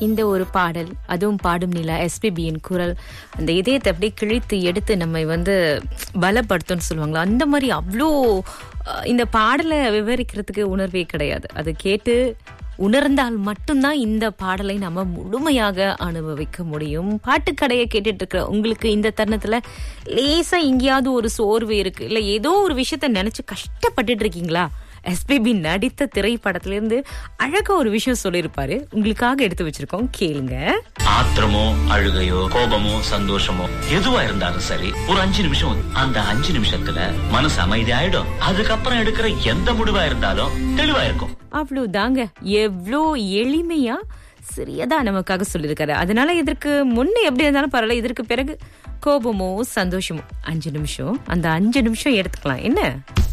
இந்த ஒரு பாடல் அதுவும் பாடும் நிலா எஸ்பிபியின் குரல் அந்த இதயத்தை அப்படியே கிழித்து எடுத்து நம்மை வந்து பலப்படுத்தும்னு சொல்லுவாங்களா அந்த மாதிரி அவ்வளோ அஹ், இந்த பாடலை விவரிக்கிறதுக்கு உணர்வே கிடையாது அது கேட்டு உணர்ந்தால் மட்டும்தான் இந்த பாடலை நம்ம முழுமையாக அனுபவிக்க முடியும் பாட்டுக்கடையை கேட்டுட்டு இருக்கிற உங்களுக்கு இந்த தருணத்துல லேசா எங்கேயாவது ஒரு சோர்வு இருக்கு இல்ல ஏதோ ஒரு விஷயத்த நினைச்சு கஷ்டப்பட்டுட்டு இருக்கீங்களா எஸ்பிபி நடித்த திரைப்படத்துல இருந்து அழகா ஒரு விஷயம் சொல்லியிருப்பாரு உங்களுக்காக எடுத்து வச்சிருக்கோம் கேளுங்க ஆத்திரமோ அழுகையோ கோபமோ சந்தோஷமோ எதுவா இருந்தாலும் சரி ஒரு அஞ்சு நிமிஷம் அந்த அஞ்சு நிமிஷத்துல மனசு அமைதியாயிடும் அதுக்கப்புறம் எடுக்கிற எந்த முடிவா இருந்தாலும் தெளிவா இருக்கும் அவ்வளவுதாங்க எவ்வளோ எளிமையா சிறியதா நமக்காக சொல்லியிருக்காரு அதனால இதற்கு முன்ன எப்படி இருந்தாலும் பரவாயில்ல இதற்கு பிறகு கோபமோ சந்தோஷமோ அஞ்சு நிமிஷம் அந்த அஞ்சு நிமிஷம் எடுத்துக்கலாம் என்ன